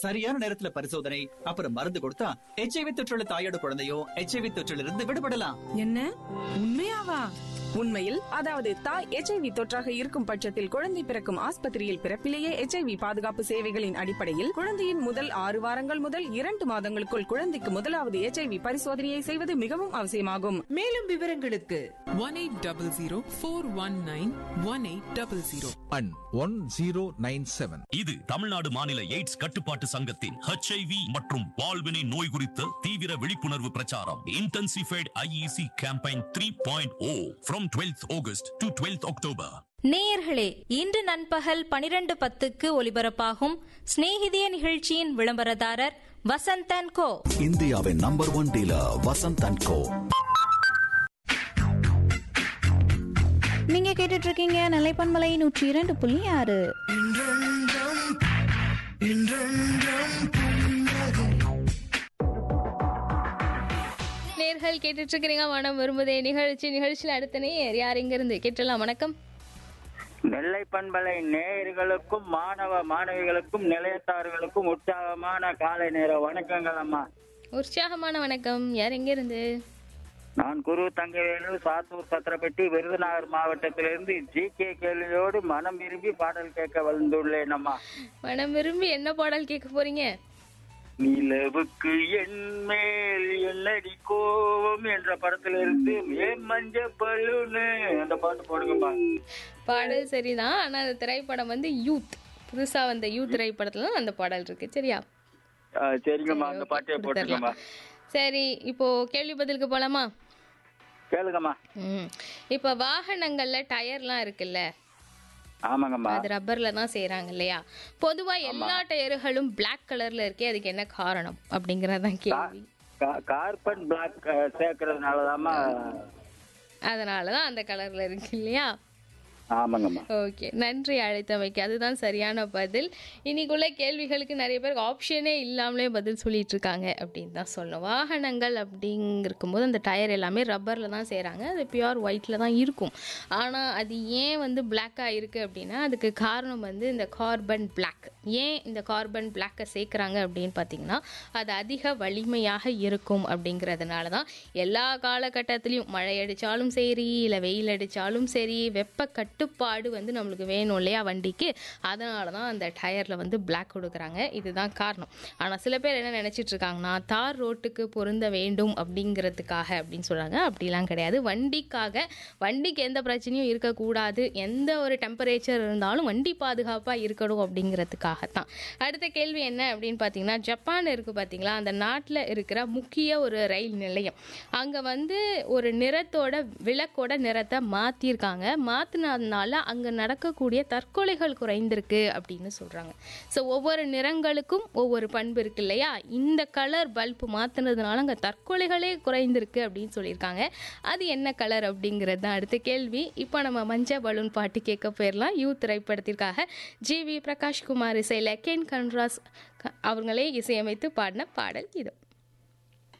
சரியான நேரத்துல பரிசோதனை அப்புறம் மருந்து கொடுத்தா எச்ஐவி தொற்றுள்ள தாயோட குழந்தையும் எச்ஐவி தொற்றிலிருந்து இருந்து விடுபடலாம் என்ன உண்மையாவா உண்மையில் அதாவது தாய் எச்ஐவி தொற்றாக இருக்கும் பட்சத்தில் குழந்தை பிறக்கும் ஆஸ்பத்திரியில் பிறப்பிலேயே எச்ஐவி பாதுகாப்பு சேவைகளின் அடிப்படையில் குழந்தையின் முதல் ஆறு வாரங்கள் முதல் இரண்டு மாதங்களுக்குள் குழந்தைக்கு முதலாவது எச்ஐவி பரிசோதனையை செய்வது மிகவும் அவசியமாகும் மேலும் விவரங்களுக்கு one 1800 and 1097. இது தமிழ்நாடு மாநில எய்ட்ஸ் கட்டுப்பாட்டு சங்கத்தின் HIV மற்றும் பால்வினை நோய் குறித்த தீவிர விழிப்புணர்வு பிரச்சாரம் intensified IEC campaign three point O from twelfth August to twelfth October நேயர்களே இன்று நண்பகல் பனிரெண்டு பத்துக்கு ஒலிபரப்பாகும் சிநேகிதிய நிகழ்ச்சியின் விளம்பரதாரர் வசந்தன் கோ இந்தியாவின் number one dealer Vasanth and co நீங்க கேட்டுட்டு இருக்கீங்க நிலைப்பன்மலை நூற்றி இரண்டு புள்ளி ஆறு நேர்கள் கேட்டுட்டு இருக்கிறீங்க மனம் விரும்புதே நிகழ்ச்சி நிகழ்ச்சியில் அடுத்த நேயர் யார் இங்க இருந்து கேட்டலாம் வணக்கம் நெல்லை பண்பலை நேயர்களுக்கும் மாணவ மாணவிகளுக்கும் நிலையத்தார்களுக்கும் உற்சாகமான காலை நேர வணக்கங்கள் அம்மா உற்சாகமான வணக்கம் யார் எங்க இருந்து நான் குரு தங்கவேலு சாத்தூர் சத்திரப்பட்டி விருதுநகர் மாவட்டத்திலிருந்து ஜி கே கேள்வியோடு மனம் விரும்பி பாடல் கேட்க வந்துள்ளேன் அம்மா மனம் விரும்பி என்ன பாடல் கேட்க போறீங்க நிலவுக்கு என் மேல் என்னடி கோவம் என்ற படத்திலிருந்து மேல் மஞ்ச பல்லுன்னு அந்த பாட்டு போடுங்கம்மா பாடல் சரிதான் ஆனா அந்த திரைப்படம் வந்து யூத் புதுசா வந்த யூத் திரைப்படத்துல தான் அந்த பாடல் இருக்கு சரியா ஆ, சரிங்கம்மா அந்த பாட்டே போட்டுருங்கம்மா சரி இப்போ கேள்வி பதிலுக்கு போலாமா கேளுங்கம்மா ம் இப்போ வாகனங்கள்ல டயர்லாம் இருக்குல்ல ஆமாங்கம்மா அது ரப்பர்ல தான் செய்றாங்க இல்லையா பொதுவா எல்லா டயர்களும் Black கலர்ல இருக்கே அதுக்கு என்ன காரணம் அப்படிங்கறதான் கேள்வி கா- கார்பன் பிளாக் சேர்க்கறதுனாலதாம்மா அதனாலதான் அந்த கலர்ல இருக்கு இல்லையா ஆமாங்கம்மா ஓகே நன்றி அழைத்தமைக்கு அதுதான் சரியான பதில் இன்னைக்குள்ள கேள்விகளுக்கு நிறைய பேர் ஆப்ஷனே இல்லாமலே பதில் சொல்லிட்டு இருக்காங்க அப்படின்னு தான் சொல்லணும் வாகனங்கள் அப்படிங்கிருக்கும்போது அந்த டயர் எல்லாமே ரப்பரில் தான் செய்கிறாங்க அது பியூர் ஒயிட்டில் தான் இருக்கும் ஆனால் அது ஏன் வந்து பிளாக்காக இருக்குது அப்படின்னா அதுக்கு காரணம் வந்து இந்த கார்பன் பிளாக் ஏன் இந்த கார்பன் பிளாக்கை சேர்க்குறாங்க அப்படின்னு பார்த்தீங்கன்னா அது அதிக வலிமையாக இருக்கும் அப்படிங்கிறதுனால தான் எல்லா காலகட்டத்திலையும் மழை அடித்தாலும் சரி இல்லை வெயில் அடித்தாலும் சரி வெப்ப கட்டுப்பாடு வந்து நம்மளுக்கு வேணும் இல்லையா வண்டிக்கு அதனால தான் அந்த டயரில் வந்து பிளாக் கொடுக்குறாங்க இதுதான் காரணம் ஆனால் சில பேர் என்ன நினச்சிட்டு இருக்காங்கன்னா தார் ரோட்டுக்கு பொருந்த வேண்டும் அப்படிங்கிறதுக்காக அப்படின்னு சொல்கிறாங்க அப்படிலாம் கிடையாது வண்டிக்காக வண்டிக்கு எந்த பிரச்சனையும் இருக்கக்கூடாது எந்த ஒரு டெம்பரேச்சர் இருந்தாலும் வண்டி பாதுகாப்பாக இருக்கணும் அப்படிங்கிறதுக்காகத்தான் அடுத்த கேள்வி என்ன அப்படின்னு பார்த்தீங்கன்னா ஜப்பான் இருக்குது பார்த்தீங்களா அந்த நாட்டில் இருக்கிற முக்கிய ஒரு ரயில் நிலையம் அங்கே வந்து ஒரு நிறத்தோட விளக்கோட நிறத்தை மாற்றிருக்காங்க மாற்றினதுனால அங்கே நடக்கக்கூடிய தற்கொலைகள் குறைந்திருக்கு அப்படின்னு சொல்கிறாங்க ஸோ ஒவ்வொரு நிறங்களுக்கும் ஒவ்வொரு பண்பு இருக்கு இல்லையா இந்த கலர் பல்பு மாற்றினதுனால அங்கே தற்கொலைகளே குறைந்திருக்கு அப்படின்னு சொல்லியிருக்காங்க அது என்ன கலர் அப்படிங்கிறது தான் அடுத்த கேள்வி இப்போ நம்ம மஞ்ச பலூன் பாட்டு கேட்க போயிடலாம் யூ திரைப்படத்திற்காக ஜி வி பிரகாஷ்குமார் இசையில் கென் கன்ராஸ் க- அவங்களே இசையமைத்து பாடின பாடல் இது